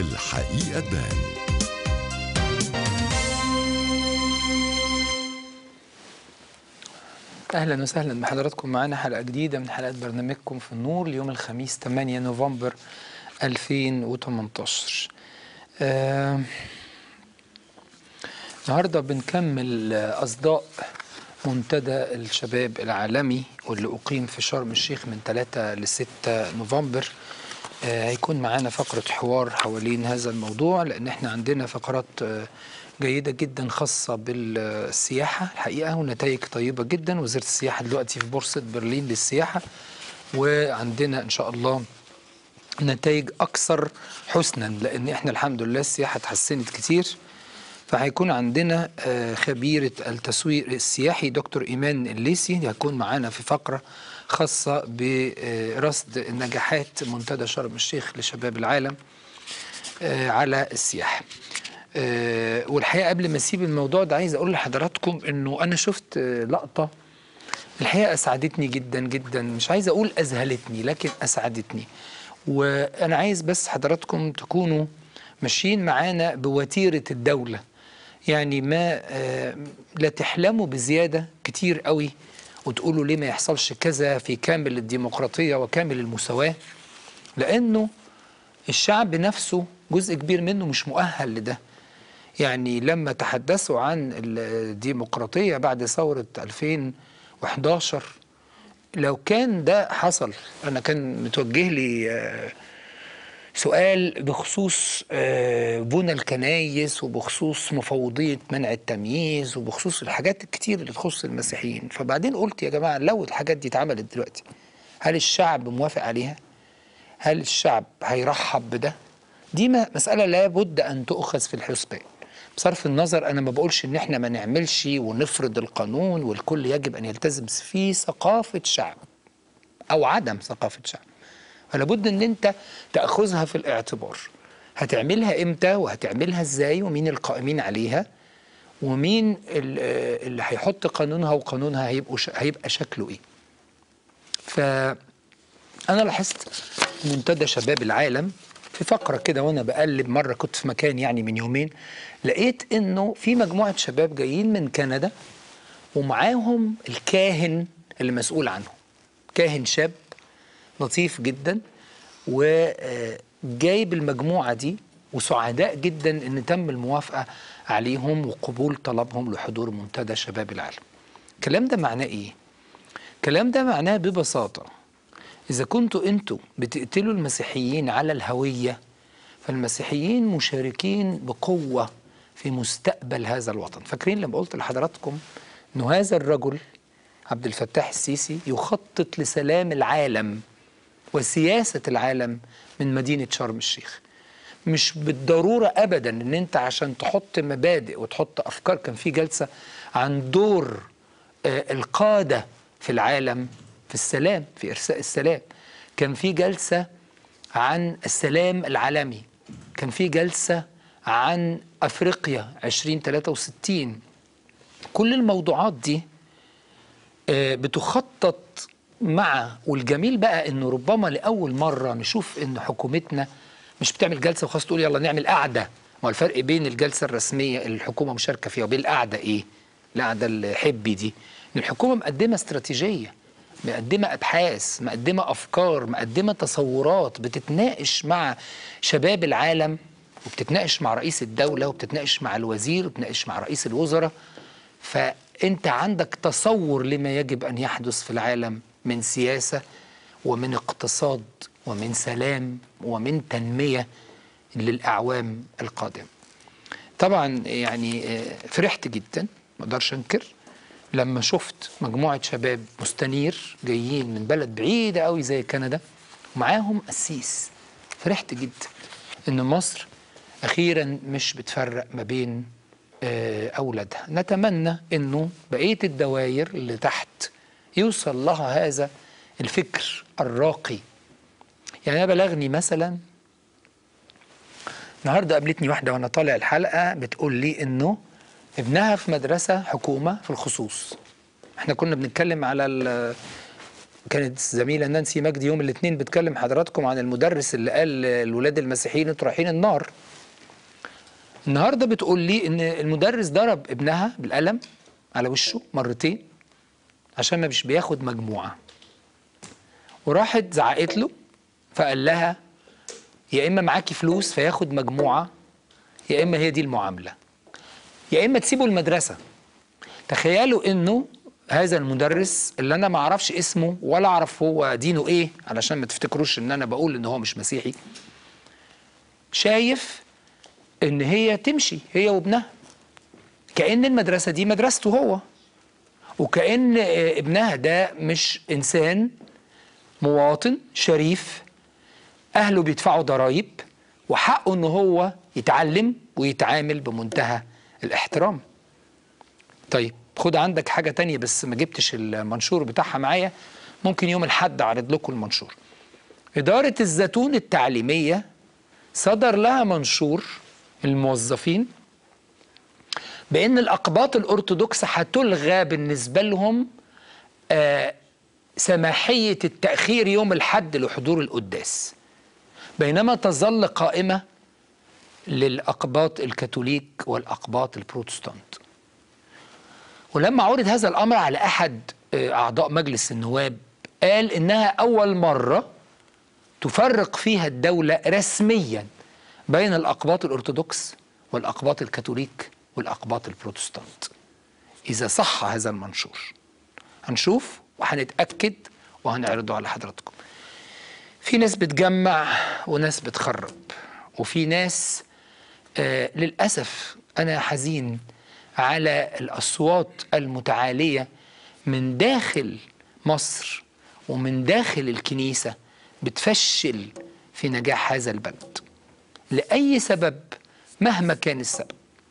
الحقيقة تبان اهلا وسهلا بحضراتكم معانا حلقه جديده من حلقات برنامجكم في النور ليوم الخميس 8 نوفمبر 2018 آه النهارده بنكمل آه، اصداء منتدى الشباب العالمي واللي اقيم في شرم الشيخ من 3 ل 6 نوفمبر آه، هيكون معانا فقرة حوار حوالين هذا الموضوع لأن احنا عندنا فقرات آه، جيدة جدا خاصة بالسياحة الحقيقة ونتائج طيبة جدا وزارة السياحة دلوقتي في بورصة برلين للسياحة وعندنا إن شاء الله نتائج أكثر حسنا لأن احنا الحمد لله السياحة اتحسنت كتير فهيكون عندنا آه، خبيرة التسويق السياحي دكتور إيمان الليسي هيكون معانا في فقرة خاصة برصد نجاحات منتدى شرم الشيخ لشباب العالم آه، على السياحة آه، والحقيقة قبل ما أسيب الموضوع ده عايز أقول لحضراتكم إنه أنا شفت آه، لقطة الحقيقة أسعدتني جدا جدا مش عايز أقول أذهلتني لكن أسعدتني وأنا عايز بس حضراتكم تكونوا ماشيين معانا بوتيرة الدولة يعني ما آه، لا تحلموا بزيادة كتير قوي وتقولوا ليه ما يحصلش كذا في كامل الديمقراطية وكامل المساواة لأنه الشعب نفسه جزء كبير منه مش مؤهل لده يعني لما تحدثوا عن الديمقراطية بعد ثورة 2011 لو كان ده حصل أنا كان متوجه لي آه، سؤال بخصوص آه، بنى الكنايس وبخصوص مفوضية منع التمييز وبخصوص الحاجات الكتير اللي تخص المسيحيين فبعدين قلت يا جماعة لو الحاجات دي اتعملت دلوقتي هل الشعب موافق عليها؟ هل الشعب هيرحب بده؟ دي م- مسألة لابد أن تؤخذ في الحسبان بصرف النظر أنا ما بقولش إن إحنا ما نعملش ونفرض القانون والكل يجب أن يلتزم في ثقافة شعب أو عدم ثقافة شعب فلا بد ان انت تاخذها في الاعتبار هتعملها امتى وهتعملها ازاي ومين القائمين عليها ومين ال- آه، اللي هيحط قانونها وقانونها هيبقوا ش- هيبقى شكله ايه فانا لاحظت منتدى شباب العالم في فقره كده وانا بقلب مره كنت في مكان يعني من يومين لقيت انه في مجموعه شباب جايين من كندا ومعاهم الكاهن اللي مسؤول عنهم كاهن شاب لطيف جدا وجايب المجموعة دي وسعداء جدا ان تم الموافقة عليهم وقبول طلبهم لحضور منتدى شباب العالم الكلام ده معناه ايه؟ الكلام ده معناه ببساطة إذا كنتوا أنتوا بتقتلوا المسيحيين على الهوية فالمسيحيين مشاركين بقوة في مستقبل هذا الوطن فاكرين لما قلت لحضراتكم أنه هذا الرجل عبد الفتاح السيسي يخطط لسلام العالم وسياسة العالم من مدينة شرم الشيخ مش بالضرورة أبدا أن أنت عشان تحط مبادئ وتحط أفكار كان في جلسة عن دور آه، القادة في العالم في السلام في إرساء السلام كان في جلسة عن السلام العالمي كان في جلسة عن أفريقيا 2063 كل الموضوعات دي آه، بتخطط مع والجميل بقى انه ربما لاول مره نشوف ان حكومتنا مش بتعمل جلسه وخلاص تقول يلا نعمل قعده ما هو الفرق بين الجلسه الرسميه اللي الحكومه مشاركه فيها وبين القعده ايه؟ القعده الحبي دي ان الحكومه مقدمه استراتيجيه مقدمه ابحاث مقدمه افكار مقدمه تصورات بتتناقش مع شباب العالم وبتتناقش مع رئيس الدوله وبتتناقش مع الوزير وبتتناقش مع رئيس الوزراء فانت عندك تصور لما يجب ان يحدث في العالم من سياسه ومن اقتصاد ومن سلام ومن تنميه للاعوام القادمه. طبعا يعني آه، فرحت جدا ما اقدرش انكر لما شفت مجموعه شباب مستنير جايين من بلد بعيده قوي زي كندا ومعاهم قسيس فرحت جدا ان مصر اخيرا مش بتفرق ما بين آه، اولادها نتمنى انه بقيه الدوائر اللي تحت يوصل لها هذا الفكر الراقي يعني انا بلغني مثلا النهارده قابلتني واحده وانا طالع الحلقه بتقول لي انه ابنها في مدرسه حكومه في الخصوص احنا كنا بنتكلم على ال- كانت الزميله نانسي مجدي يوم الاثنين بتكلم حضراتكم عن المدرس اللي قال الولاد المسيحيين انتوا رايحين النار النهارده بتقول لي ان المدرس ضرب ابنها بالقلم على وشه مرتين عشان ما مش بياخد مجموعه وراحت زعقت له فقال لها يا اما معاكي فلوس فياخد مجموعه يا اما هي دي المعامله يا اما تسيبوا المدرسه تخيلوا انه هذا المدرس اللي انا ما اعرفش اسمه ولا اعرف هو دينه ايه علشان ما تفتكروش ان انا بقول ان هو مش مسيحي شايف ان هي تمشي هي وابنها كأن المدرسة دي مدرسته هو وكأن آه، ابنها ده مش إنسان مواطن شريف أهله بيدفعوا ضرائب وحقه إن هو يتعلم ويتعامل بمنتهى الاحترام طيب خد عندك حاجة تانية بس ما جبتش المنشور بتاعها معايا ممكن يوم الحد أعرض لكم المنشور إدارة الزيتون التعليمية صدر لها منشور الموظفين بأن الأقباط الأرثوذكس هتلغى بالنسبة لهم آه سماحية التأخير يوم الحد لحضور القداس بينما تظل قائمة للأقباط الكاثوليك والأقباط البروتستانت ولما عرض هذا الأمر على أحد آه، أعضاء مجلس النواب قال إنها أول مرة تفرق فيها الدولة رسميا بين الأقباط الأرثوذكس والأقباط الكاثوليك والأقباط البروتستانت إذا صح هذا المنشور هنشوف وهنتأكد وهنعرضه على حضراتكم في ناس بتجمع وناس بتخرب وفي ناس آه للأسف أنا حزين على الأصوات المتعالية من داخل مصر ومن داخل الكنيسة بتفشل في نجاح هذا البلد لأي سبب مهما كان السبب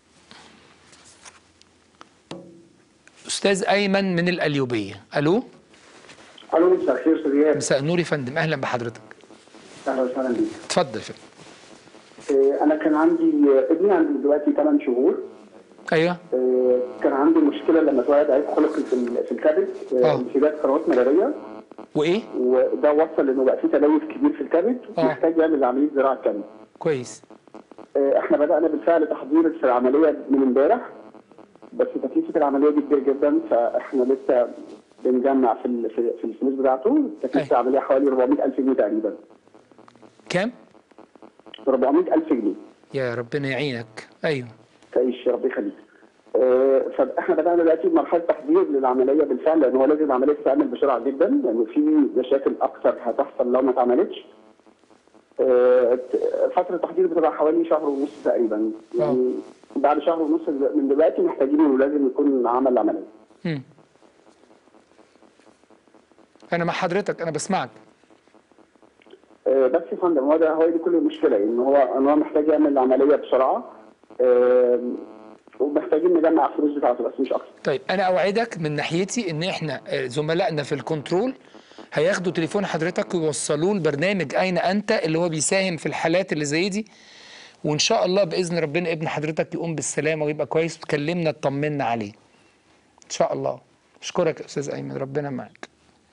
أستاذ أيمن من القليوبية ألو الو مساء الخير استاذ ايهاب مساء النور يا فندم أهلا بحضرتك اهلا وسهلا بيك اتفضل يا فندم آه، انا كان عندي ابني عنده دلوقتي 8 شهور أيوه آه، كان عنده مشكله لما اتولد عيب خلقي في ال- في الكبد آه. آه، انسداد قنوات مراريه وإيه وده وصل انه بقى في تلوث كبير في الكبد آه. ومحتاج يعمل عمليه زراعه كبد كويس آه، احنا بدانا بالفعل تحضير في العمليه من امبارح بس تكلفه العمليه دي كبير جدا فاحنا لسه بنجمع في ال- في في الفلوس بتاعته تكلفه أي. العمليه حوالي 400000 جنيه تقريبا كام 400000 جنيه يا ربنا يعينك أيوه تعيش يا رب يخليك. آه، فاحنا بدانا دلوقتي بمرحله تحضير للعمليه بالفعل لان هو لازم العمليه تتعمل بسرعه جدا لان في مشاكل اكثر هتحصل لو ما اتعملتش. آه، ت- فتره التحضير بتبقى حوالي شهر ونص تقريبا يعني بعد شهر ونص من دلوقتي محتاجين انه لازم يكون عمل العمليه. مم. أنا مع حضرتك أنا بسمعك آه، بس يا فندم هو ده هو دي كل المشكله ان هو ان هو محتاج يعمل العمليه بسرعه آه، ومحتاجين نجمع الفلوس بتاعته بس مش اكتر. طيب انا اوعدك من ناحيتي ان احنا آه، زملائنا في الكنترول هياخدوا تليفون حضرتك ويوصلوه لبرنامج اين انت اللي هو بيساهم في الحالات اللي زي دي وان شاء الله باذن ربنا ابن حضرتك يقوم بالسلامه ويبقى كويس وتكلمنا اطمنا عليه ان شاء الله اشكرك يا استاذ ايمن ربنا معك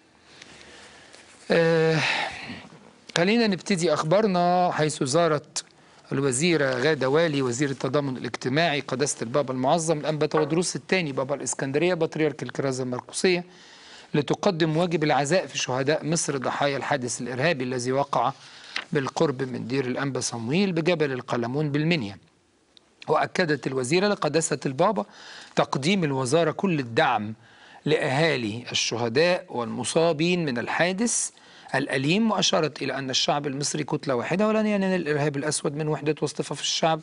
آه خلينا نبتدي اخبارنا حيث زارت الوزيرة غادة والي وزير التضامن الاجتماعي قداسة البابا المعظم الأنبا تودروس الثاني بابا الإسكندرية بطريرك الكرازة المرقسية لتقدم واجب العزاء في شهداء مصر ضحايا الحادث الإرهابي الذي وقع بالقرب من دير الأنبا صمويل بجبل القلمون بالمنيا وأكدت الوزيرة لقداسة البابا تقديم الوزارة كل الدعم لأهالي الشهداء والمصابين من الحادث الأليم وأشارت إلى أن الشعب المصري كتلة واحدة ولن ينال الإرهاب الأسود من وحدة واصطفاف الشعب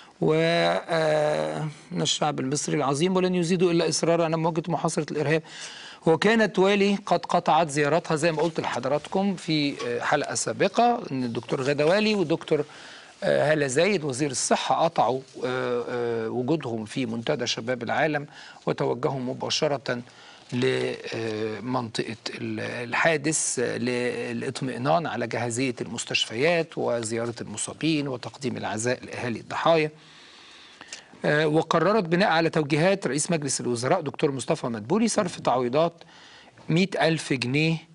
وأن الشعب المصري العظيم ولن يزيدوا إلا إصرارا على مواجهة محاصرة الإرهاب وكانت والي قد قطعت زيارتها زي ما قلت لحضراتكم في آه، حلقة سابقة أن الدكتور غدا والي والدكتور آه، هالة زايد وزير الصحة قطعوا آه، آه، وجودهم في منتدى شباب العالم وتوجهوا مباشرة لمنطقة ال- الحادث آه، للاطمئنان على جاهزية المستشفيات وزيارة المصابين وتقديم العزاء لأهالي الضحايا آه، وقررت بناء على توجيهات رئيس مجلس الوزراء دكتور مصطفى مدبولي صرف تعويضات مئة ألف جنيه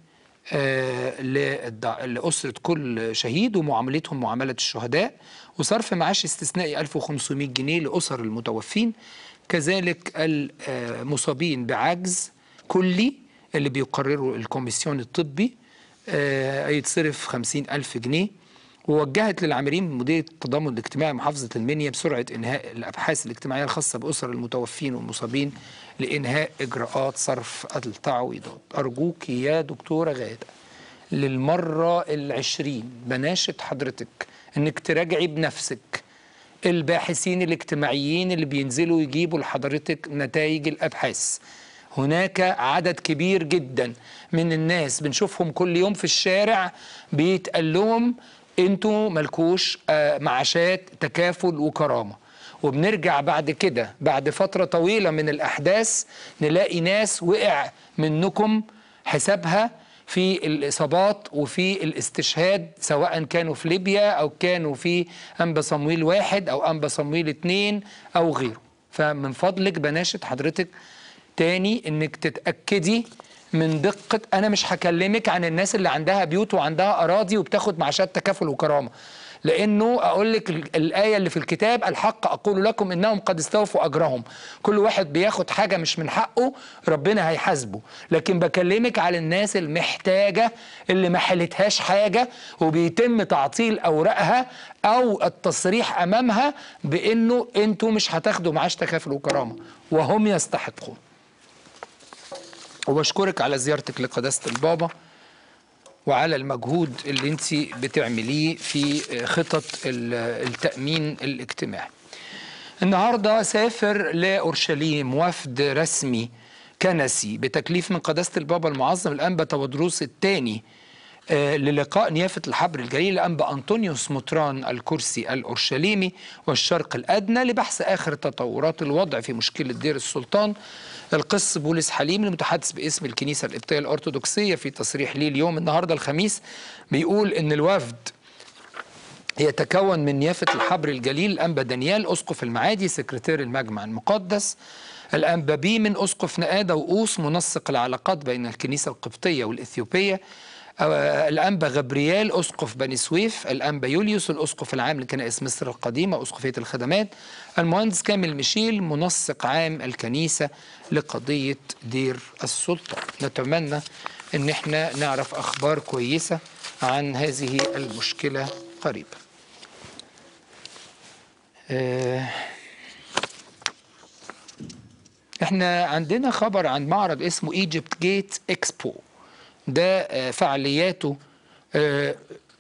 آه، للضع- لأسرة كل شهيد ومعاملتهم معاملة الشهداء وصرف معاش استثنائي 1500 جنيه لأسر المتوفين كذلك المصابين بعجز كلي اللي بيقرره الكوميسيون الطبي آه، يتصرف 50 ألف جنيه ووجهت للعاملين بمديرية التضامن الاجتماعي محافظة المنيا بسرعة إنهاء الأبحاث الاجتماعية الخاصة بأسر المتوفين والمصابين لإنهاء إجراءات صرف التعويضات أرجوك يا دكتورة غادة للمرة العشرين بناشد حضرتك إنك تراجعي بنفسك الباحثين الاجتماعيين اللي بينزلوا يجيبوا لحضرتك نتائج الأبحاث هناك عدد كبير جدا من الناس بنشوفهم كل يوم في الشارع بيتقال لهم انتوا ملكوش آه، معاشات تكافل وكرامه وبنرجع بعد كده بعد فتره طويله من الاحداث نلاقي ناس وقع منكم حسابها في الاصابات وفي الاستشهاد سواء كانوا في ليبيا او كانوا في انبا صمويل واحد او انبا صمويل اتنين او غيره فمن فضلك بناشد حضرتك تاني انك تتاكدي من دقه انا مش هكلمك عن الناس اللي عندها بيوت وعندها اراضي وبتاخد معاشات تكافل وكرامه لانه اقول لك ال- الايه اللي في الكتاب الحق اقول لكم انهم قد استوفوا اجرهم كل واحد بياخد حاجه مش من حقه ربنا هيحاسبه لكن بكلمك على الناس المحتاجه اللي ما حلتهاش حاجه وبيتم تعطيل اوراقها او التصريح امامها بانه انتوا مش هتاخدوا معاش تكافل وكرامه وهم يستحقون وبشكرك على زيارتك لقداسة البابا وعلى المجهود اللي انت بتعمليه في خطط ال- التأمين الاجتماعي النهاردة سافر لأورشليم وفد رسمي كنسي بتكليف من قداسة البابا المعظم الأنبا تودروس الثاني آه، للقاء نيافة الحبر الجليل الأنبا أنطونيوس مطران الكرسي الأورشليمي والشرق الأدنى لبحث آخر تطورات الوضع في مشكلة دير السلطان القس بولس حليم المتحدث باسم الكنيسة القبطية الأرثوذكسية في تصريح ليه اليوم النهاردة الخميس بيقول إن الوفد يتكون من نيافة الحبر الجليل الأنبا دانيال أسقف المعادي سكرتير المجمع المقدس الأنبا بي من أسقف نقادة وأوس منسق العلاقات بين الكنيسة القبطية والإثيوبية آه، الأنبا غبريال أسقف بني سويف الأنبا يوليوس الأسقف العام لكنائس مصر القديمة أسقفية الخدمات المهندس كامل ميشيل منسق عام الكنيسة لقضية دير السلطان نتمنى أن احنا نعرف أخبار كويسة عن هذه المشكلة قريبا آه، احنا عندنا خبر عن معرض اسمه ايجيبت جيت اكسبو ده آه، فعالياته آه،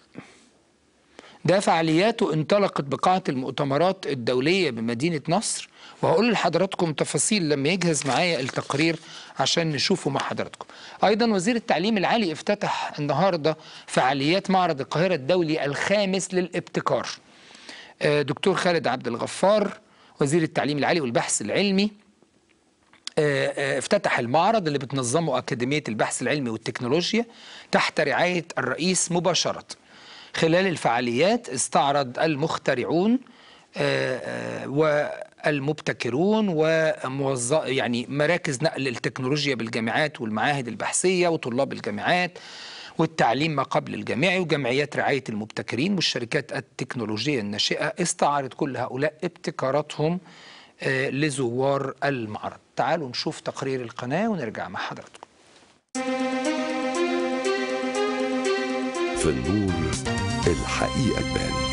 ده فعالياته انطلقت بقاعة المؤتمرات الدولية بمدينة نصر وهقول لحضراتكم تفاصيل لما يجهز معايا التقرير عشان نشوفه مع حضراتكم أيضا وزير التعليم العالي افتتح النهاردة فعاليات معرض القاهرة الدولي الخامس للابتكار آه، دكتور خالد عبد الغفار وزير التعليم العالي والبحث العلمي آه، آه، افتتح المعرض اللي بتنظمه أكاديمية البحث العلمي والتكنولوجيا تحت رعاية الرئيس مباشرة خلال الفعاليات استعرض المخترعون آه، آه، والمبتكرون وموظف يعني مراكز نقل التكنولوجيا بالجامعات والمعاهد البحثية وطلاب الجامعات والتعليم ما قبل الجامعي وجمعيات رعاية المبتكرين والشركات التكنولوجية الناشئة استعرض كل هؤلاء ابتكاراتهم آه، لزوار المعرض تعالوا نشوف تقرير القناة ونرجع مع حضراتكم في النور الحقيقة تبان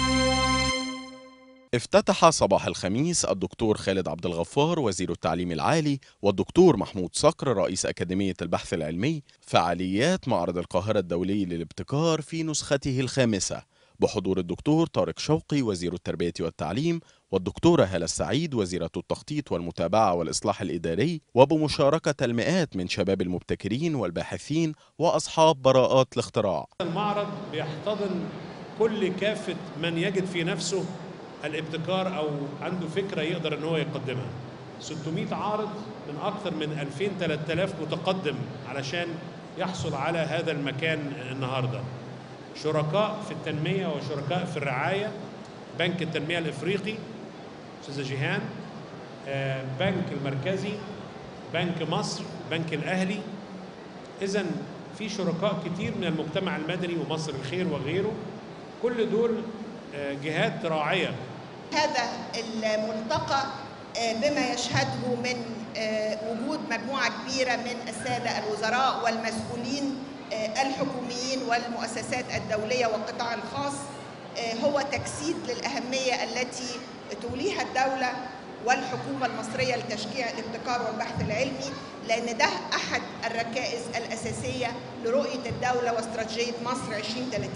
افتتح صباح الخميس الدكتور خالد عبد الغفار وزير التعليم العالي والدكتور محمود صقر رئيس أكاديمية البحث العلمي فعاليات معرض القاهرة الدولي للابتكار في نسخته الخامسة بحضور الدكتور طارق شوقي وزير التربية والتعليم والدكتورة هالة السعيد وزيرة التخطيط والمتابعة والإصلاح الإداري وبمشاركة المئات من شباب المبتكرين والباحثين وأصحاب براءات الاختراع المعرض بيحتضن كل كافة من يجد في نفسه الابتكار أو عنده فكرة يقدر أن هو يقدمها 600 عارض من أكثر من 2000 3000 متقدم علشان يحصل على هذا المكان النهارده شركاء في التنمية وشركاء في الرعاية بنك التنمية الإفريقي أستاذة جيهان آه، بنك المركزي بنك مصر بنك الأهلي إذا في شركاء كتير من المجتمع المدني ومصر الخير وغيره كل دول آه، جهات راعيه هذا الملتقى آه، بما يشهده من آه، وجود مجموعة كبيرة من السادة الوزراء والمسؤولين آه، الحكوميين والمؤسسات الدولية والقطاع الخاص آه، هو تجسيد للأهمية التي توليها الدولة والحكومة المصرية لتشجيع الابتكار والبحث العلمي لأن ده أحد الركائز الأساسية لرؤية الدولة واستراتيجية مصر 2030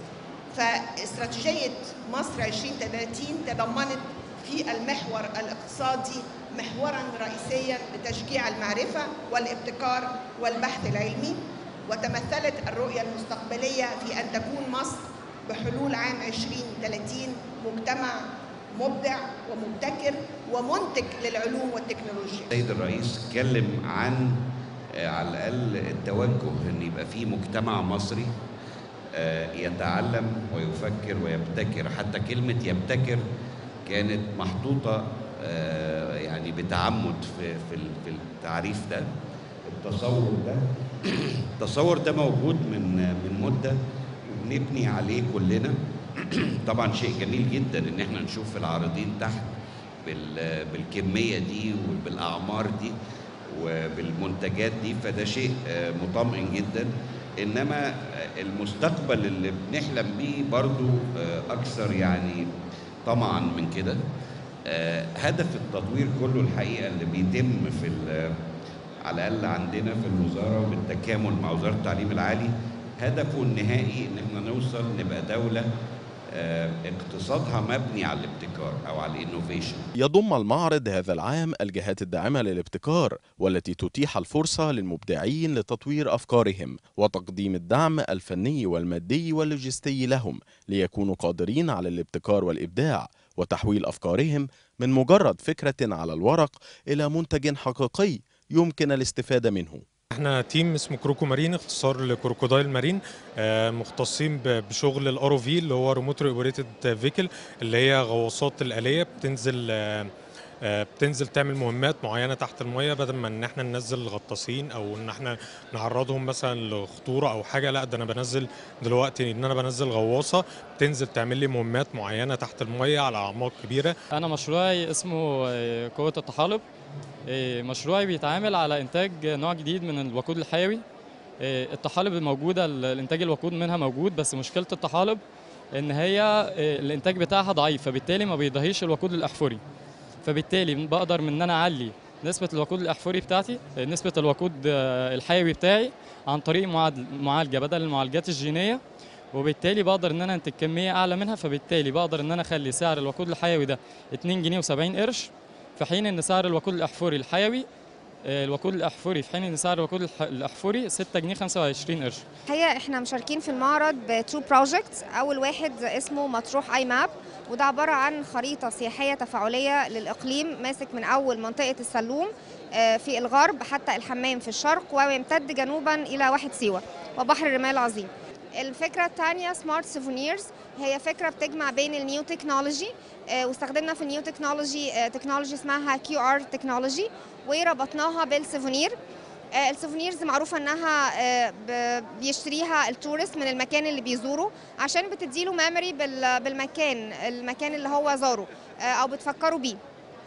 فاستراتيجية مصر 2030 تضمنت في المحور الاقتصادي محورا رئيسيا لتشجيع المعرفة والابتكار والبحث العلمي وتمثلت الرؤية المستقبلية في أن تكون مصر بحلول عام 2030 مجتمع مبدع ومبتكر ومنتج للعلوم والتكنولوجيا السيد الرئيس اتكلم عن آه، على الاقل التوجه ان يبقى في مجتمع مصري آه، يتعلم ويفكر ويبتكر حتى كلمه يبتكر كانت محطوطه آه، يعني بتعمد في في ال- في التعريف ده التصور ده التصور ده موجود من من مده بنبني عليه كلنا طبعا شيء جميل جدا ان احنا نشوف العارضين تحت بال- بالكميه دي وبالاعمار دي وبالمنتجات دي فده شيء آه، مطمئن جدا انما آه، المستقبل اللي بنحلم بيه برضو آه، اكثر يعني طمعا من كده آه، هدف التطوير كله الحقيقه اللي بيتم في ال- على الاقل عندنا في الوزاره وبالتكامل مع وزاره التعليم العالي هدفه النهائي ان احنا نوصل نبقى دوله آه، اقتصادها مبني على الابتكار او على الانوفيشن يضم المعرض هذا العام الجهات الداعمة للابتكار والتي تتيح الفرصة للمبدعين لتطوير أفكارهم وتقديم الدعم الفني والمادي واللوجستي لهم ليكونوا قادرين على الابتكار والإبداع وتحويل أفكارهم من مجرد فكرة على الورق إلى منتج حقيقي يمكن الاستفادة منه احنا تيم اسمه كروكو مارين اختصار لكروكودايل مارين آه، مختصين ب- بشغل الار او في اللي هو ريموت اوبريتد فيكل اللي هي غواصات الاليه بتنزل آه، آه، بتنزل تعمل مهمات معينه تحت الميه بدل ما ان احنا ننزل غطاسين او ان احنا نعرضهم مثلا لخطوره او حاجه لا ده انا بنزل دلوقتي ان انا بنزل غواصه بتنزل تعمل لي مهمات معينه تحت الميه على اعماق كبيره أنا مشروعي اسمه آه، قوة التحالب آه، مشروعي بيتعامل على إنتاج نوع جديد من الوقود الحيوي آه، الطحالب موجودة ال- الإنتاج الوقود منها موجود بس مشكلة الطحالب إن هي آه، الإنتاج بتاعها ضعيف فبالتالي ما بيضاهيش الوقود الأحفوري فبالتالي بقدر من إن أنا أعلي نسبة الوقود الأحفوري بتاعتي آه، نسبة الوقود آه، الحيوي بتاعي عن طريق معادل- معالجة بدل المعالجات الجينية وبالتالي بقدر ان انا انتج كميه اعلى منها فبالتالي بقدر ان انا اخلي سعر الوقود الحيوي ده 2 جنيه و70 قرش في حين ان سعر الوقود الاحفوري الحيوي آه، الوقود الاحفوري في حين ان سعر الوقود الح- الاحفوري 6 جنيه 25 قرش الحقيقه احنا مشاركين في المعرض بتو بروجكتس اول واحد اسمه مطروح اي ماب وده عباره عن خريطه سياحيه تفاعليه للاقليم ماسك من اول منطقه السلوم آه، في الغرب حتى الحمام في الشرق ويمتد جنوبا الى واحد سيوه وبحر الرمال العظيم الفكره الثانيه سمارت سيفونيرز هي فكره بتجمع بين النيو تكنولوجي آه، واستخدمنا في النيو تكنولوجي آه، تكنولوجي اسمها كيو ار تكنولوجي وربطناها بالسيفونير آه، السوفينيرز معروفة انها آه، ب- بيشتريها التورست من المكان اللي بيزوره عشان بتديله ميموري بالمكان المكان اللي هو زاره آه، او بتفكروا بيه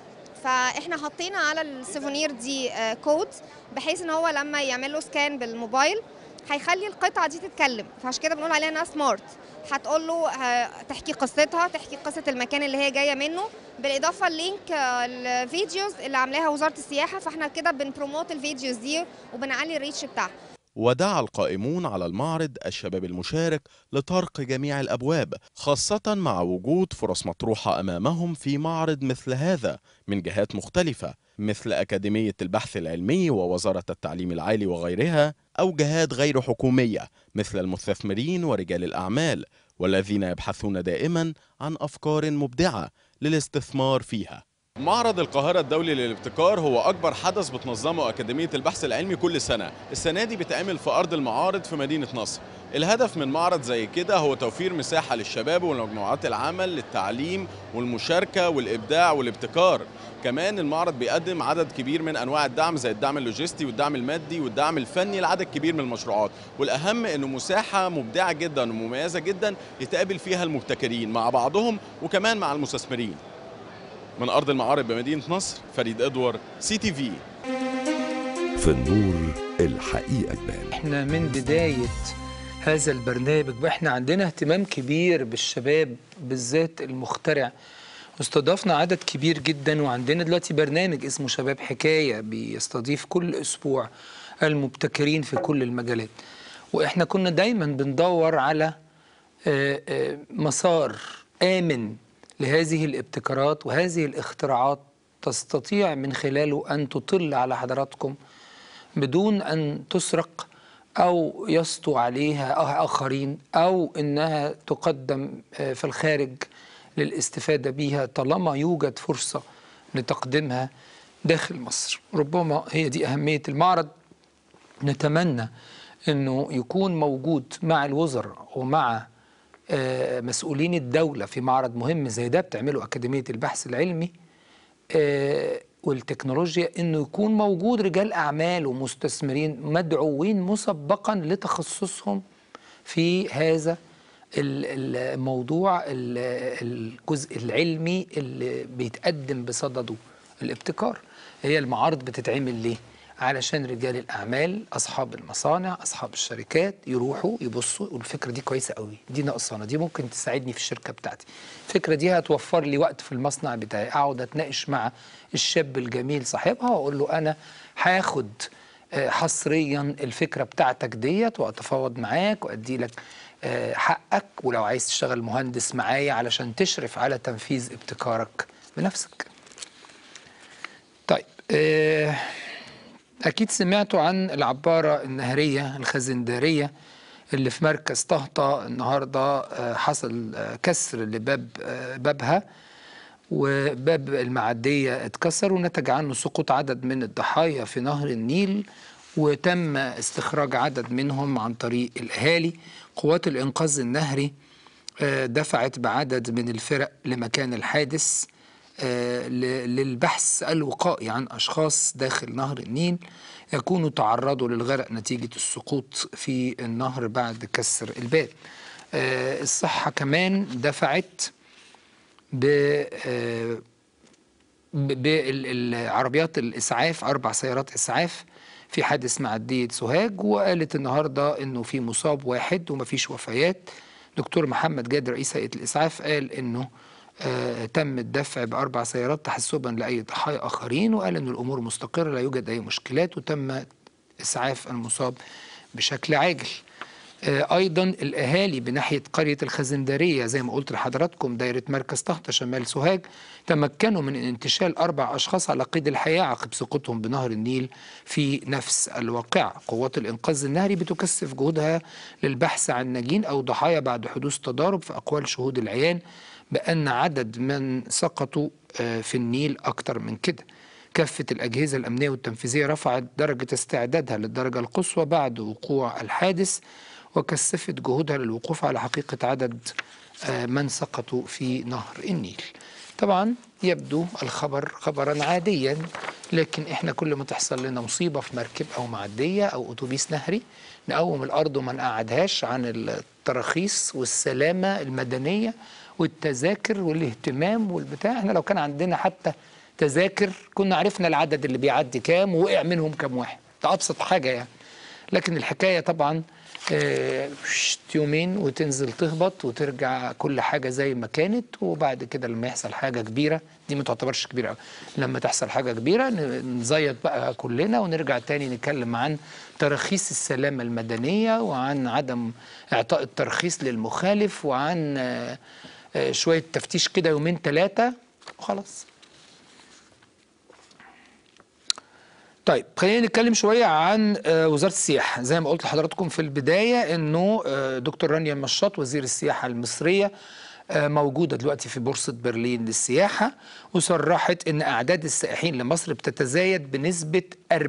فاحنا حطينا على السوفينير دي آه، كود بحيث ان هو لما يعمل له سكان بالموبايل هيخلي القطعه دي تتكلم فعشان كده بنقول عليها انها سمارت هتقول له آه، تحكي قصتها تحكي قصه المكان اللي هي جايه منه بالاضافه للينك آه، الفيديوز اللي عاملاها وزاره السياحه فاحنا كده بنبروموت الفيديوز دي وبنعلي الريتش بتاعها ودعا القائمون على المعرض الشباب المشارك لطرق جميع الابواب خاصه مع وجود فرص مطروحه امامهم في معرض مثل هذا من جهات مختلفه مثل اكاديميه البحث العلمي ووزاره التعليم العالي وغيرها او جهات غير حكوميه مثل المستثمرين ورجال الاعمال والذين يبحثون دائما عن افكار مبدعه للاستثمار فيها معرض القاهرة الدولي للابتكار هو أكبر حدث بتنظمه أكاديمية البحث العلمي كل سنة السنة دي بتعمل في أرض المعارض في مدينة نصر الهدف من معرض زي كده هو توفير مساحة للشباب والمجموعات العمل للتعليم والمشاركة والإبداع والابتكار كمان المعرض بيقدم عدد كبير من أنواع الدعم زي الدعم اللوجستي والدعم المادي والدعم الفني لعدد كبير من المشروعات والأهم أنه مساحة مبدعة جدا ومميزة جدا يتقابل فيها المبتكرين مع بعضهم وكمان مع المستثمرين من أرض المعارض بمدينة نصر فريد إدوار سي تي في في النور الحقيقة تبان احنا من بداية هذا البرنامج واحنا عندنا اهتمام كبير بالشباب بالذات المخترع واستضفنا عدد كبير جدا وعندنا دلوقتي برنامج اسمه شباب حكاية بيستضيف كل أسبوع المبتكرين في كل المجالات واحنا كنا دايما بندور على آه، آه، مسار آمن لهذه الابتكارات وهذه الاختراعات تستطيع من خلاله أن تطل على حضراتكم بدون أن تسرق أو يسطو عليها آخرين أو أنها تقدم آه، في الخارج للاستفادة بها طالما يوجد فرصة لتقديمها داخل مصر ربما هي دي أهمية المعرض نتمنى أنه يكون موجود مع الوزراء ومع آه، مسؤولين الدولة في معرض مهم زي ده بتعمله أكاديمية البحث العلمي آه، والتكنولوجيا انه يكون موجود رجال اعمال ومستثمرين مدعوين مسبقا لتخصصهم في هذا ال- الموضوع ال- الجزء العلمي اللي بيتقدم بصدده الابتكار هي المعارض بتتعمل ليه علشان رجال الاعمال اصحاب المصانع اصحاب الشركات يروحوا يبصوا يقولوا الفكره دي كويسه قوي دي ناقصانا دي ممكن تساعدني في الشركه بتاعتي الفكره دي هتوفر لي وقت في المصنع بتاعي اقعد اتناقش مع الشاب الجميل صاحبها واقول له انا هاخد آه، حصريا الفكره بتاعتك ديت واتفاوض معاك وادي لك آه، حقك ولو عايز تشتغل مهندس معايا علشان تشرف على تنفيذ ابتكارك بنفسك طيب آه، أكيد سمعتوا عن العبارة النهرية الخزندارية اللي في مركز طهطة النهاردة آه، حصل آه، كسر لباب آه، بابها وباب المعدية اتكسر ونتج عنه سقوط عدد من الضحايا في نهر النيل وتم استخراج عدد منهم عن طريق الأهالي قوات الإنقاذ النهري آه، دفعت بعدد من الفرق لمكان الحادث آه، ل- للبحث الوقائي عن أشخاص داخل نهر النيل يكونوا تعرضوا للغرق نتيجة السقوط في النهر بعد كسر الباب آه، الصحة كمان دفعت ب آه، ب- بالعربيات الإسعاف أربع سيارات إسعاف في حادث معدية سوهاج وقالت النهاردة إنه في مصاب واحد ومفيش وفيات دكتور محمد جاد رئيس هيئة الإسعاف قال إنه آه تم الدفع بأربع سيارات تحسبا لأي ضحايا آخرين وقال إن الأمور مستقرة لا يوجد أي مشكلات وتم إسعاف المصاب بشكل عاجل آه، ايضا الاهالي بناحيه قريه الخزنداريه زي ما قلت لحضراتكم دايره مركز طهطا شمال سوهاج تمكنوا من انتشال اربع اشخاص على قيد الحياه عقب سقوطهم بنهر النيل في نفس الواقعه قوات الانقاذ النهري بتكثف جهودها للبحث عن ناجين او ضحايا بعد حدوث تضارب في اقوال شهود العيان بان عدد من سقطوا آه، في النيل اكتر من كده كافة الأجهزة الأمنية والتنفيذية رفعت درجة استعدادها للدرجة القصوى بعد وقوع الحادث وكثفت جهودها للوقوف على حقيقة عدد آه، من سقطوا في نهر النيل طبعا يبدو الخبر خبرا عاديا لكن احنا كل ما تحصل لنا مصيبة في مركب أو معدية أو أتوبيس نهري نقوم الأرض وما نقعدهاش عن التراخيص والسلامة المدنية والتذاكر والاهتمام والبتاع احنا لو كان عندنا حتى تذاكر كنا عرفنا العدد اللي بيعدي كام ووقع منهم كام واحد ده ابسط حاجه يعني لكن الحكايه طبعا آه، شت يومين وتنزل تهبط وترجع كل حاجه زي ما كانت وبعد كده لما يحصل حاجه كبيره دي ما تعتبرش كبيره أوي. لما تحصل حاجه كبيره ن- نزيط بقى كلنا ونرجع تاني نتكلم عن تراخيص السلامه المدنيه وعن عدم اعطاء الترخيص للمخالف وعن آه، آه، شويه تفتيش كده يومين ثلاثه وخلاص طيب خلينا نتكلم شوية عن آه، وزارة السياحة زي ما قلت لحضراتكم في البداية انه آه، دكتور رانيا مشاط وزير السياحة المصرية آه، موجودة دلوقتي في بورصة برلين للسياحة وصرحت أن أعداد السائحين لمصر بتتزايد بنسبة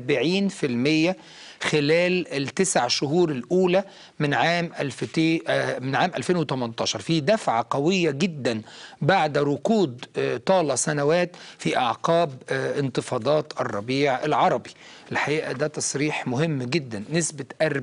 40% خلال التسع شهور الأولى من عام 2000 آه، من عام 2018 في دفعة قوية جدا بعد ركود آه، طال سنوات في أعقاب آه، انتفاضات الربيع العربي الحقيقة ده تصريح مهم جدا نسبة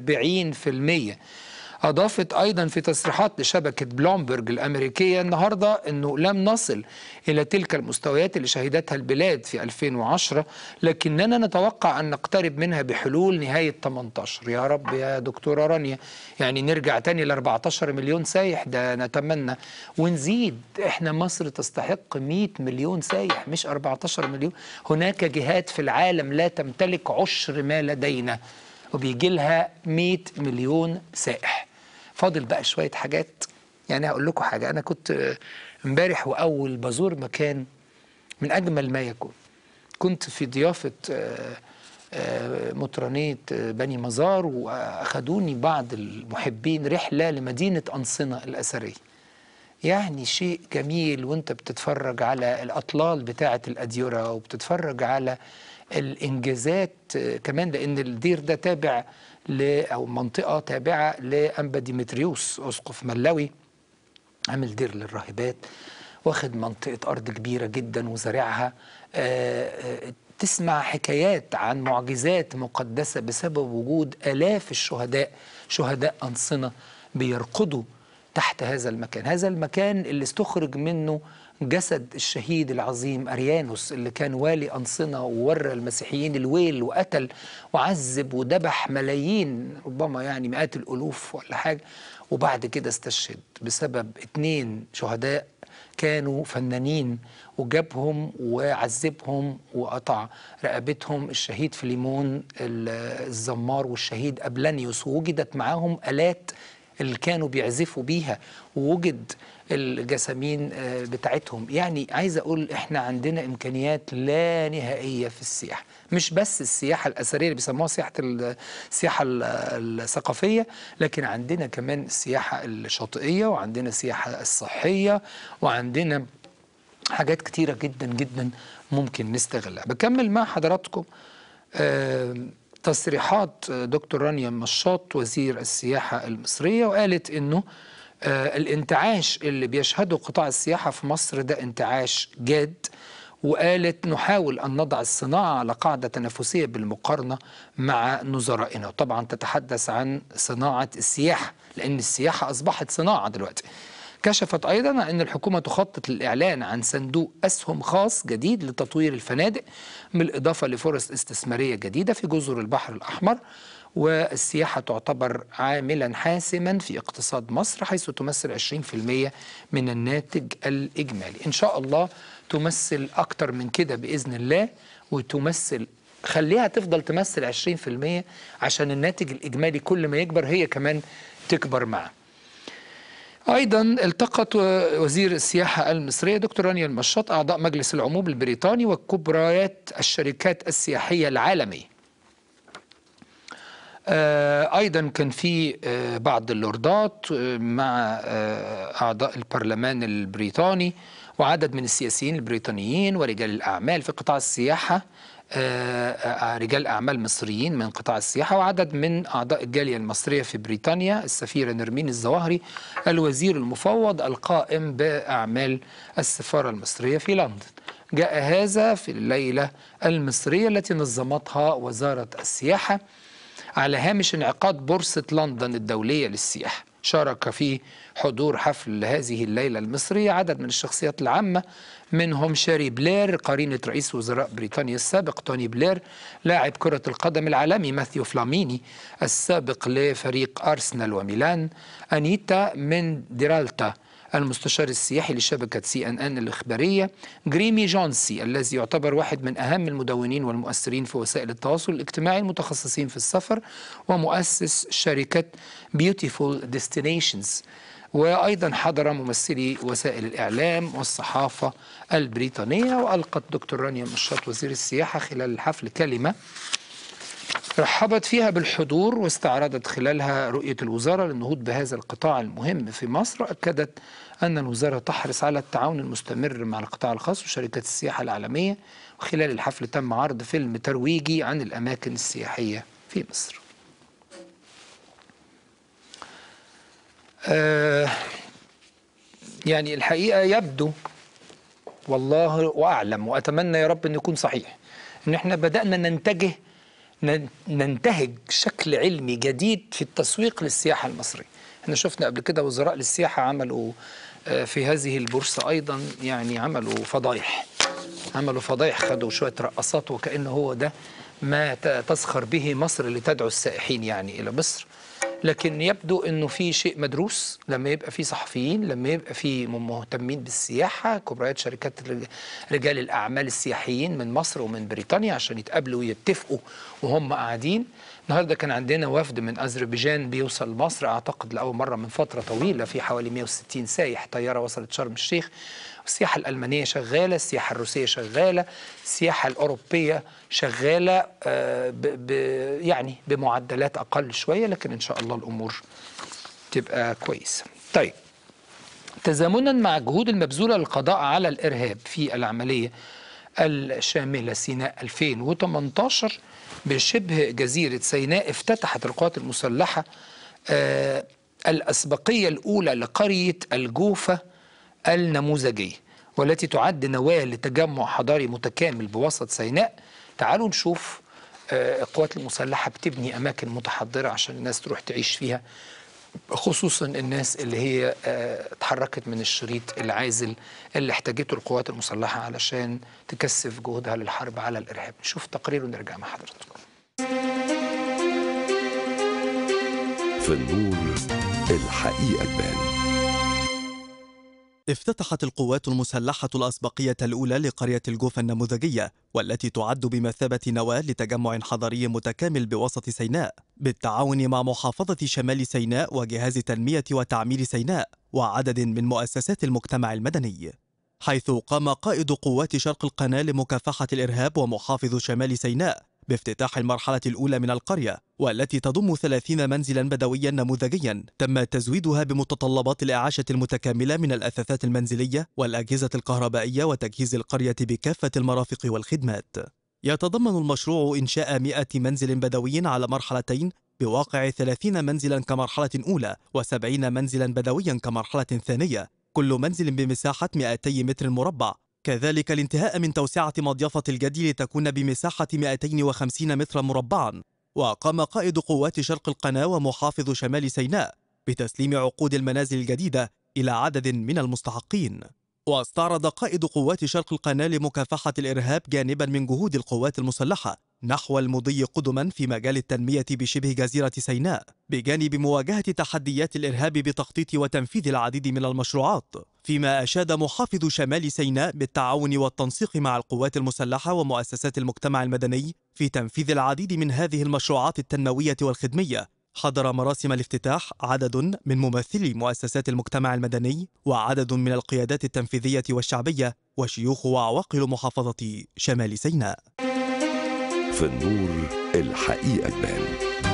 40% أضافت أيضا في تصريحات لشبكة بلومبرج الأمريكية النهاردة أنه لم نصل إلى تلك المستويات اللي شهدتها البلاد في 2010 لكننا نتوقع أن نقترب منها بحلول نهاية 18 يا رب يا دكتورة رانيا يعني نرجع تاني ل 14 مليون سايح ده نتمنى ونزيد احنا مصر تستحق 100 مليون سايح مش 14 مليون هناك جهات في العالم لا تمتلك عشر ما لدينا وبيجي لها 100 مليون سائح فاضل بقى شويه حاجات يعني هقول لكم حاجه انا كنت آه، امبارح واول بزور مكان من اجمل ما يكون كنت في ضيافه آه، آه، مطرانيه آه، بني مزار واخدوني بعض المحبين رحله لمدينه انصنه الاثريه يعني شيء جميل وانت بتتفرج على الاطلال بتاعه الاديره وبتتفرج على الانجازات آه، كمان لان الدير ده تابع ل او منطقه تابعه لانبا ديمتريوس اسقف ملوي عامل دير للراهبات واخد منطقه ارض كبيره جدا وزارعها آه، آه، تسمع حكايات عن معجزات مقدسه بسبب وجود الاف الشهداء شهداء انصنه بيرقدوا تحت هذا المكان هذا المكان اللي استخرج منه جسد الشهيد العظيم أريانوس اللي كان والي أنصنة وورى المسيحيين الويل وقتل وعذب وذبح ملايين ربما يعني مئات الألوف ولا حاجة وبعد كده استشهد بسبب اتنين شهداء كانوا فنانين وجابهم وعذبهم وقطع رقبتهم الشهيد فيليمون ال- الزمار والشهيد أبلانيوس ووجدت معاهم آلات اللي كانوا بيعزفوا بيها ووجد الجسامين آه، بتاعتهم يعني عايز اقول احنا عندنا امكانيات لا نهائيه في السياحه مش بس السياحه الاثريه اللي بيسموها سياحه ال- السياحه ال- الثقافيه لكن عندنا كمان السياحه الشاطئيه وعندنا السياحه الصحيه وعندنا حاجات كتيرة جدا جدا ممكن نستغلها بكمل مع حضراتكم آه، تصريحات آه، دكتور رانيا مشاط وزير السياحة المصرية وقالت انه آه، الانتعاش اللي بيشهده قطاع السياحة في مصر ده انتعاش جاد وقالت نحاول أن نضع الصناعة على قاعدة تنافسية بالمقارنة مع نظرائنا طبعا تتحدث عن صناعة السياحة لأن السياحة أصبحت صناعة دلوقتي كشفت أيضا أن الحكومة تخطط للإعلان عن صندوق أسهم خاص جديد لتطوير الفنادق بالإضافة لفرص استثمارية جديدة في جزر البحر الأحمر والسياحة تعتبر عاملا حاسما في اقتصاد مصر حيث تمثل 20% من الناتج الإجمالي إن شاء الله تمثل أكتر من كده بإذن الله وتمثل خليها تفضل تمثل 20% عشان الناتج الإجمالي كل ما يكبر هي كمان تكبر معه ايضا التقت وزير السياحه المصريه دكتور رانيا المشاط اعضاء مجلس العموم البريطاني وكبريات الشركات السياحيه العالميه آه، ايضا كان في آه، بعض اللوردات آه، مع آه، اعضاء البرلمان البريطاني وعدد من السياسيين البريطانيين ورجال الاعمال في قطاع السياحه آه، آه، رجال اعمال مصريين من قطاع السياحه وعدد من اعضاء الجاليه المصريه في بريطانيا السفيره نرمين الظواهري الوزير المفوض القائم باعمال السفاره المصريه في لندن جاء هذا في الليله المصريه التي نظمتها وزاره السياحه على هامش انعقاد بورصة لندن الدولية للسياحة شارك في حضور حفل هذه الليلة المصرية عدد من الشخصيات العامة منهم شاري بلير قرينة رئيس وزراء بريطانيا السابق توني بلير لاعب كرة القدم العالمي ماثيو فلاميني السابق لفريق أرسنال وميلان أنيتا من ديرالتا المستشار السياحي لشبكة سي ان ان الإخبارية جريمي جونسي الذي يعتبر واحد من أهم المدونين والمؤثرين في وسائل التواصل الاجتماعي المتخصصين في السفر ومؤسس شركة Beautiful Destinations وأيضا حضر ممثلي وسائل الإعلام والصحافة البريطانية وألقت دكتور رانيا مشاط وزير السياحة خلال الحفل كلمة رحبت فيها بالحضور واستعرضت خلالها رؤية الوزارة للنهوض بهذا القطاع المهم في مصر أكدت أن الوزارة تحرص على التعاون المستمر مع القطاع الخاص وشركات السياحة العالمية وخلال الحفل تم عرض فيلم ترويجي عن الأماكن السياحية في مصر آه يعني الحقيقة يبدو والله أعلم وأتمنى يا رب أن يكون صحيح أن احنا بدأنا ننتجه نن- ننتهج شكل علمي جديد في التسويق للسياحة المصرية احنا شفنا قبل كده وزراء للسياحة عملوا آه، في هذه البورصة أيضا يعني عملوا فضايح عملوا فضايح خدوا شوية رقصات وكأنه هو ده ما ت- تسخر به مصر لتدعو السائحين يعني إلى مصر لكن يبدو انه في شيء مدروس لما يبقى في صحفيين لما يبقى في مهتمين بالسياحه كبريات شركات الرج- رجال الاعمال السياحيين من مصر ومن بريطانيا عشان يتقابلوا ويتفقوا وهم قاعدين النهارده كان عندنا وفد من اذربيجان بيوصل مصر اعتقد لاول مره من فتره طويله في حوالي 160 سايح طياره وصلت شرم الشيخ السياحة الألمانية شغالة السياحة الروسية شغالة السياحة الأوروبية شغالة آه، ب ب يعني بمعدلات أقل شوية لكن إن شاء الله الأمور تبقى كويسة طيب تزامنا مع الجهود المبذولة للقضاء على الإرهاب في العملية الشاملة سيناء 2018 بشبه جزيرة سيناء افتتحت القوات المسلحة آه، الأسبقية الأولى لقرية الجوفة النموذجية والتي تعد نواة لتجمع حضاري متكامل بوسط سيناء تعالوا نشوف آه، القوات المسلحة بتبني أماكن متحضرة عشان الناس تروح تعيش فيها خصوصا الناس اللي هي آه، اتحركت من الشريط العازل اللي احتاجته القوات المسلحة علشان تكثف جهودها للحرب على الإرهاب نشوف تقرير ونرجع مع حضراتكم في النور الحقيقة تبان افتتحت القوات المسلحة الأسبقية الأولى لقرية الجوفة النموذجية والتي تعد بمثابة نواة لتجمع حضري متكامل بوسط سيناء بالتعاون مع محافظة شمال سيناء وجهاز تنمية وتعمير سيناء وعدد من مؤسسات المجتمع المدني حيث قام قائد قوات شرق القناة لمكافحة الإرهاب ومحافظ شمال سيناء بافتتاح المرحلة الأولى من القرية والتي تضم 30 منزلا بدويا نموذجيا تم تزويدها بمتطلبات الإعاشة المتكاملة من الأثاثات المنزلية والأجهزة الكهربائية وتجهيز القرية بكافة المرافق والخدمات يتضمن المشروع إنشاء 100 منزل بدوي على مرحلتين بواقع 30 منزلا كمرحلة أولى و70 منزلا بدويا كمرحلة ثانية كل منزل بمساحة 200 متر مربع كذلك الانتهاء من توسعة مضيفة الجدي لتكون بمساحة 250 مترا مربعا وقام قائد قوات شرق القناة ومحافظ شمال سيناء بتسليم عقود المنازل الجديدة إلى عدد من المستحقين واستعرض قائد قوات شرق القناة لمكافحة الإرهاب جانبا من جهود القوات المسلحة نحو المضي قدما في مجال التنمية بشبه جزيرة سيناء بجانب مواجهة تحديات الإرهاب بتخطيط وتنفيذ العديد من المشروعات فيما أشاد محافظ شمال سيناء بالتعاون والتنسيق مع القوات المسلحة ومؤسسات المجتمع المدني في تنفيذ العديد من هذه المشروعات التنموية والخدمية حضر مراسم الافتتاح عدد من ممثلي مؤسسات المجتمع المدني وعدد من القيادات التنفيذية والشعبية وشيوخ وعواقل محافظة شمال سيناء في النور الحقيقة تبان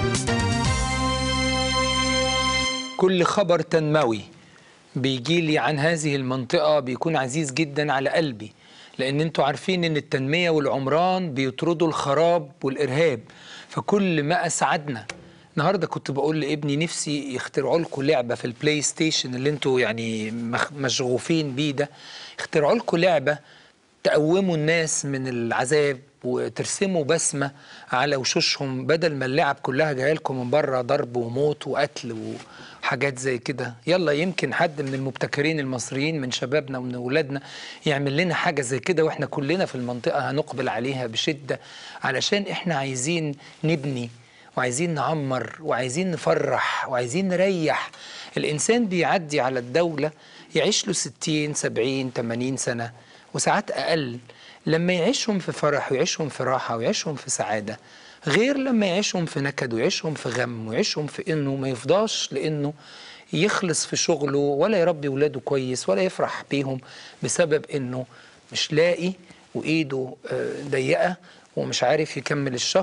كل خبر تنموي بيجي لي عن هذه المنطقة بيكون عزيز جدا على قلبي لأن انتوا عارفين ان التنمية والعمران بيطردوا الخراب والإرهاب فكل ما أسعدنا النهارده كنت بقول لابني نفسي يخترعوا لكم لعبه في البلاي ستيشن اللي انتوا يعني مخ- مشغوفين بيه ده يخترعوا لكم لعبه تقوموا الناس من العذاب وترسموا بسمه على وشوشهم بدل ما اللعب كلها جايه لكم من بره ضرب وموت وقتل وحاجات زي كده يلا يمكن حد من المبتكرين المصريين من شبابنا ومن اولادنا يعمل لنا حاجه زي كده واحنا كلنا في المنطقه هنقبل عليها بشده علشان احنا عايزين نبني وعايزين نعمر وعايزين نفرح وعايزين نريح الإنسان بيعدي على الدولة يعيش له 60 70 80 سنة وساعات أقل لما يعيشهم في فرح ويعيشهم في راحة ويعيشهم في سعادة غير لما يعيشهم في نكد ويعيشهم في غم ويعيشهم في إنه ما يفضاش لإنه يخلص في شغله ولا يربي ولاده كويس ولا يفرح بيهم بسبب إنه مش لاقي وإيده آه، ضيقة ومش عارف يكمل الشهر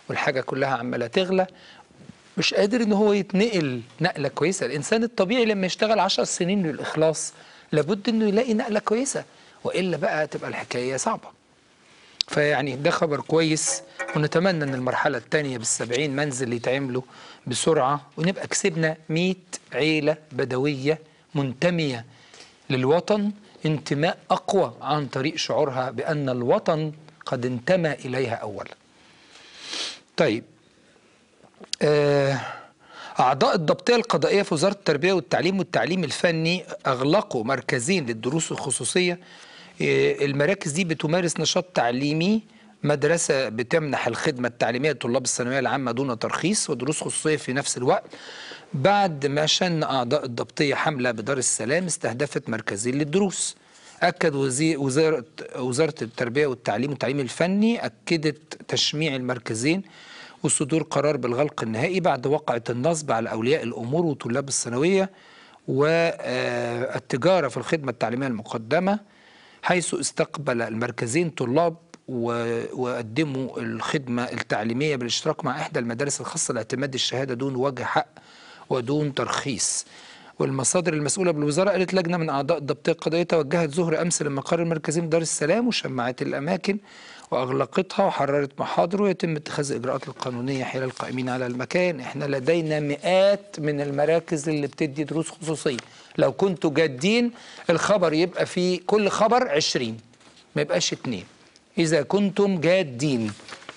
والحاجة كلها عمالة تغلى مش قادر ان هو يتنقل نقلة كويسة الانسان الطبيعي لما يشتغل عشر سنين للإخلاص لابد انه يلاقي نقلة كويسة وإلا بقى تبقى الحكاية صعبة فيعني ده خبر كويس ونتمنى ان المرحلة الثانية بالسبعين منزل يتعملوا بسرعة ونبقى كسبنا 100 عيلة بدوية منتمية للوطن انتماء أقوى عن طريق شعورها بأن الوطن قد انتمى إليها أولا طيب آه، أعضاء الضبطية القضائية في وزارة التربية والتعليم والتعليم الفني أغلقوا مركزين للدروس الخصوصية آه، المراكز دي بتمارس نشاط تعليمي مدرسة بتمنح الخدمة التعليمية لطلاب الثانوية العامة دون ترخيص ودروس خصوصية في نفس الوقت بعد ما شن أعضاء الضبطية حملة بدار السلام استهدفت مركزين للدروس أكد وزي- وزارة وزارة التربية والتعليم والتعليم الفني أكدت تشميع المركزين وصدور قرار بالغلق النهائي بعد وقعة النصب على أولياء الأمور وطلاب الثانوية والتجارة في الخدمة التعليمية المقدمة حيث استقبل المركزين طلاب و- وقدموا الخدمة التعليمية بالاشتراك مع إحدى المدارس الخاصة لاعتماد الشهادة دون وجه حق ودون ترخيص والمصادر المسؤولة بالوزارة قالت لجنة من أعضاء الضبطية القضائية توجهت ظهر أمس لمقر المركزين بدار السلام وشمعت الأماكن وأغلقتها وحررت محاضر ويتم اتخاذ الإجراءات القانونية حيال القائمين على المكان إحنا لدينا مئات من المراكز اللي بتدي دروس خصوصية لو كنتوا جادين الخبر يبقى فيه كل خبر عشرين ما يبقاش اتنين إذا كنتم جادين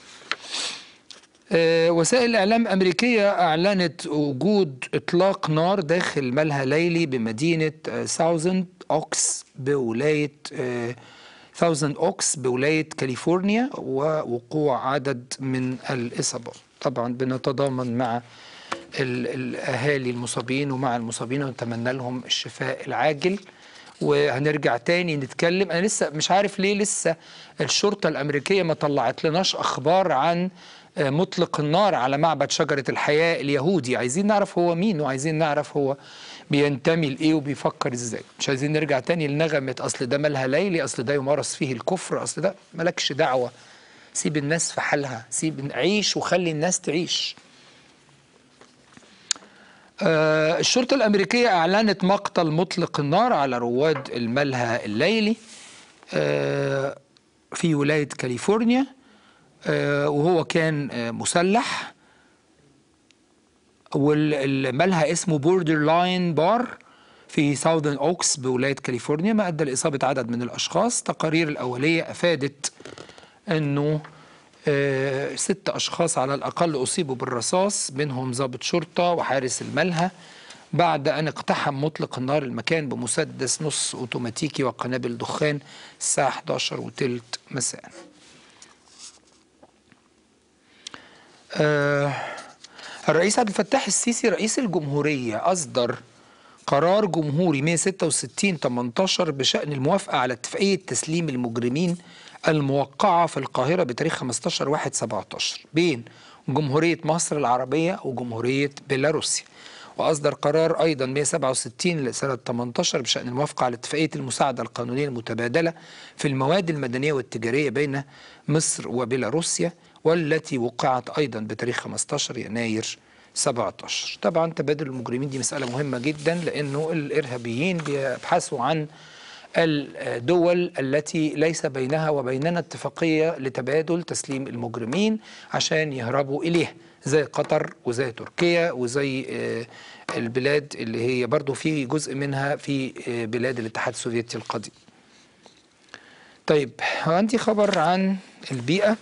آه، وسائل الإعلام الأمريكية أعلنت وجود إطلاق نار داخل ملهى ليلي بمدينة ساوزند أوكس بولاية ثاوزند أوكس بولاية كاليفورنيا ووقوع عدد من الإصابات طبعا بنتضامن مع ال- الأهالي المصابين ومع المصابين ونتمنى لهم الشفاء العاجل وهنرجع تاني نتكلم انا لسه مش عارف ليه لسه الشرطه الامريكيه ما طلعت لناش اخبار عن آه، مطلق النار على معبد شجره الحياه اليهودي عايزين نعرف هو مين وعايزين نعرف هو بينتمي لايه وبيفكر ازاي مش عايزين نرجع تاني لنغمه اصل ده مالها ليلي اصل ده يمارس فيه الكفر اصل ده مالكش دعوه سيب الناس في حالها سيب عيش وخلي الناس تعيش آه، الشرطة الأمريكية أعلنت مقتل مطلق النار على رواد الملهى الليلي آه، في ولاية كاليفورنيا آه، وهو كان آه، مسلح والملهى اسمه بوردر لاين بار في ساوذن اوكس بولاية كاليفورنيا ما أدى لإصابة عدد من الأشخاص تقارير الأولية أفادت أنه آه، ست أشخاص على الأقل أصيبوا بالرصاص منهم ضابط شرطة وحارس الملهى بعد أن اقتحم مطلق النار المكان بمسدس نص أوتوماتيكي وقنابل دخان الساعة 11 وتلت مساء آه، الرئيس عبد الفتاح السيسي رئيس الجمهورية أصدر قرار جمهوري 166 18 بشأن الموافقة على اتفاقية تسليم المجرمين الموقعة في القاهرة بتاريخ 15 1 17 بين جمهورية مصر العربية وجمهورية بيلاروسيا وأصدر قرار أيضا 167 لسنة 18 بشأن الموافقة على اتفاقية المساعدة القانونية المتبادلة في المواد المدنية والتجارية بين مصر وبيلاروسيا والتي وقعت أيضا بتاريخ 15 يناير 17 طبعا تبادل المجرمين دي مسألة مهمة جدا لأنه الإرهابيين بيبحثوا عن الدول التي ليس بينها وبيننا اتفاقية لتبادل تسليم المجرمين عشان يهربوا إليه زي قطر وزي تركيا وزي آه، البلاد اللي هي برضو في جزء منها في آه، بلاد الاتحاد السوفيتي القديم طيب عندي خبر عن البيئة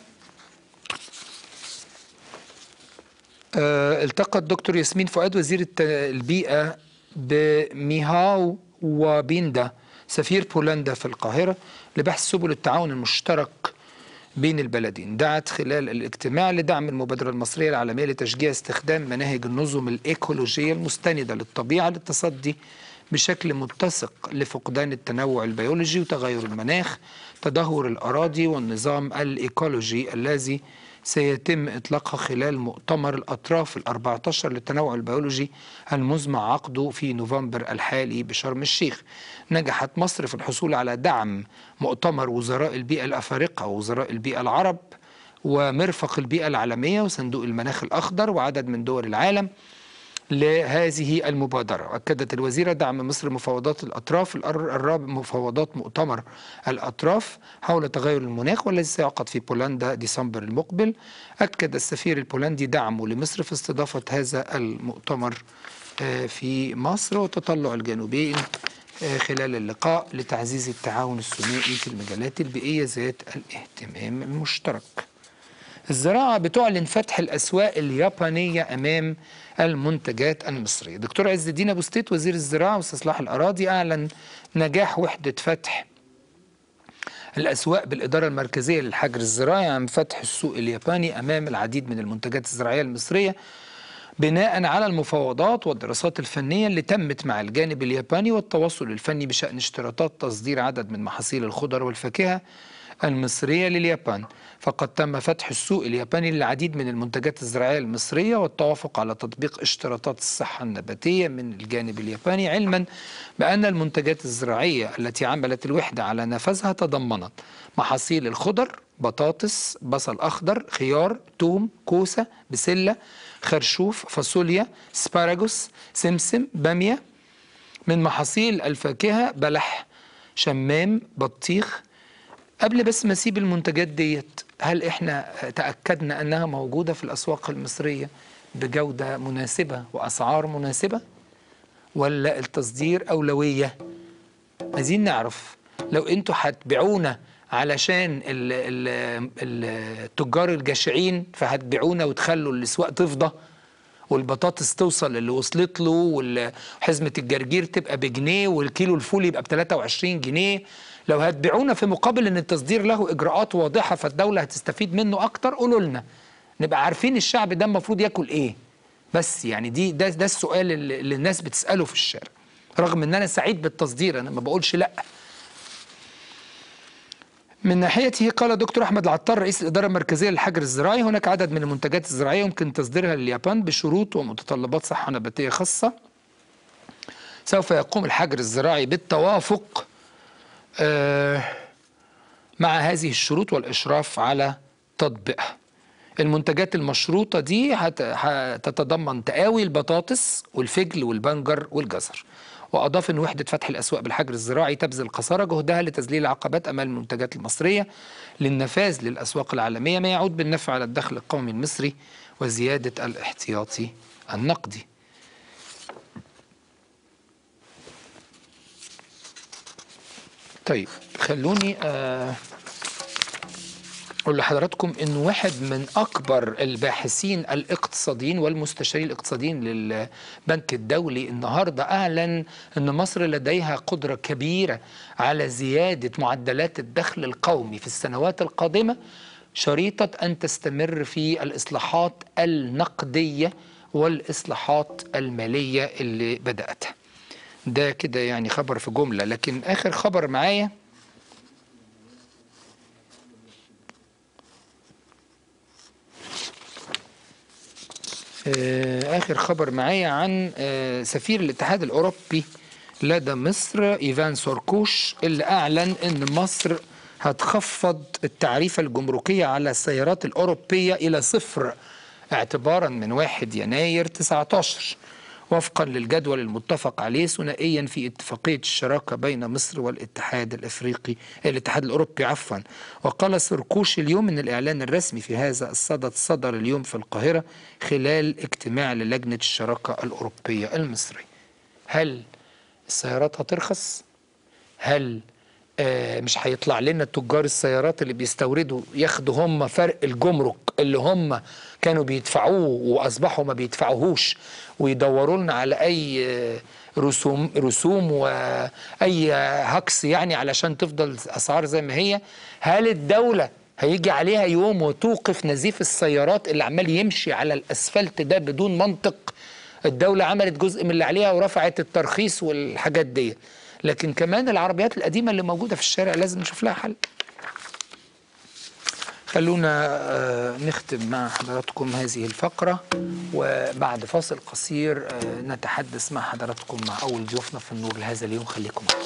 آه، التقى الدكتور ياسمين فؤاد وزير الت- البيئة بميهاو وبيندا سفير بولندا في القاهرة لبحث سبل التعاون المشترك بين البلدين دعت خلال الاجتماع لدعم المبادرة المصرية العالمية لتشجيع استخدام مناهج النظم الإيكولوجية المستندة للطبيعة للتصدي بشكل متسق لفقدان التنوع البيولوجي وتغير المناخ تدهور الأراضي والنظام الإيكولوجي الذي سيتم إطلاقها خلال مؤتمر الأطراف الأربعة عشر للتنوع البيولوجي المزمع عقده في نوفمبر الحالي بشرم الشيخ نجحت مصر في الحصول على دعم مؤتمر وزراء البيئة الأفارقة ووزراء البيئة العرب ومرفق البيئة العالمية وصندوق المناخ الأخضر وعدد من دول العالم لهذه المبادرة وأكدت الوزيرة دعم مصر مفاوضات الأطراف الأر- الرابع مفاوضات مؤتمر الأطراف حول تغير المناخ والذي سيعقد في بولندا ديسمبر المقبل أكد السفير البولندي دعمه لمصر في استضافة هذا المؤتمر آه، في مصر وتطلع الجانبين آه، خلال اللقاء لتعزيز التعاون الثنائي في المجالات البيئية ذات الاهتمام المشترك الزراعة بتعلن فتح الأسواق اليابانية أمام المنتجات المصرية دكتور عز الدين أبو ستيت وزير الزراعة واستصلاح الأراضي أعلن نجاح وحدة فتح الأسواق بالإدارة المركزية للحجر الزراعي عن فتح السوق الياباني أمام العديد من المنتجات الزراعية المصرية بناء على المفاوضات والدراسات الفنية اللي تمت مع الجانب الياباني والتواصل الفني بشأن اشتراطات تصدير عدد من محاصيل الخضر والفاكهة المصرية لليابان فقد تم فتح السوق الياباني للعديد من المنتجات الزراعية المصرية والتوافق على تطبيق اشتراطات الصحة النباتية من الجانب الياباني علما بأن المنتجات الزراعية التي عملت الوحدة على نفذها تضمنت محاصيل الخضر بطاطس بصل أخضر خيار توم كوسة بسلة خرشوف فاصوليا سباراجوس سمسم بامية من محاصيل الفاكهة بلح شمام بطيخ قبل بس ما اسيب المنتجات ديت هل احنا تاكدنا انها موجوده في الاسواق المصريه بجوده مناسبه واسعار مناسبه ولا التصدير اولويه عايزين نعرف لو انتوا هتبيعونا علشان ال ال التجار الجشعين فهتبيعونا وتخلوا الاسواق تفضى والبطاطس توصل اللي وصلت له وحزمه الجرجير تبقى بجنيه والكيلو الفول يبقى ب 23 جنيه لو هتبيعونا في مقابل ان التصدير له اجراءات واضحه فالدوله هتستفيد منه اكتر قولوا لنا نبقى عارفين الشعب ده المفروض ياكل ايه بس يعني دي ده ده السؤال اللي اللي الناس بتساله في الشارع رغم ان انا سعيد بالتصدير انا ما بقولش لا من ناحيته قال دكتور احمد العطار رئيس الاداره المركزيه للحجر الزراعي هناك عدد من المنتجات الزراعيه يمكن تصديرها لليابان بشروط ومتطلبات صحه نباتيه خاصه سوف يقوم الحجر الزراعي بالتوافق آه، مع هذه الشروط والإشراف على تطبيقها المنتجات المشروطة دي هت- هتتضمن تقاوي البطاطس والفجل والبنجر والجزر وأضاف أن وحدة فتح الأسواق بالحجر الزراعي تبذل قصارى جهدها لتذليل العقبات أمام المنتجات المصرية للنفاذ للأسواق العالمية ما يعود بالنفع على الدخل القومي المصري وزيادة الاحتياطي النقدي طيب خلوني آه، أقول لحضراتكم إنه واحد من أكبر الباحثين الاقتصاديين والمستشارين الاقتصاديين للبنك الدولي النهاردة أعلن أن مصر لديها قدرة كبيرة على زيادة معدلات الدخل القومي في السنوات القادمة شريطة أن تستمر في الإصلاحات النقدية والإصلاحات المالية اللي بدأتها ده كده يعني خبر في جملة لكن آخر خبر معايا آه، آخر خبر معايا عن آه، سفير الاتحاد الأوروبي لدى مصر إيفان سوركوش اللي أعلن أن مصر هتخفض التعريفة الجمركية على السيارات الأوروبية إلى صفر اعتبارا من 1 يناير 19 وفقا للجدول المتفق عليه ثنائيا في اتفاقية الشراكة بين مصر والاتحاد الافريقي الاتحاد الاوروبي عفوا وقال سركوش اليوم ان الاعلان الرسمي في هذا الصدد صدر اليوم في القاهرة خلال اجتماع للجنة الشراكة الاوروبية المصري هل السيارات هترخص هل آه، مش هيطلع لنا تجار السيارات اللي بيستوردوا ياخدوا هم فرق الجمرك اللي هم كانوا بيدفعوه واصبحوا ما بيدفعوهوش ويدوروا لنا على اي آه، رسوم رسوم واي هكس يعني علشان تفضل الاسعار زي ما هي هل الدوله هيجي عليها يوم وتوقف نزيف السيارات اللي عمال يمشي على الاسفلت ده بدون منطق الدولة عملت جزء من اللي عليها ورفعت الترخيص والحاجات دي لكن كمان العربيات القديمة اللي موجودة في الشارع لازم نشوف لها حل خلونا آه، نختم مع حضراتكم هذه الفقرة وبعد فاصل قصير آه، نتحدث مع حضراتكم مع أول ضيوفنا في النور لهذا اليوم خليكم معنا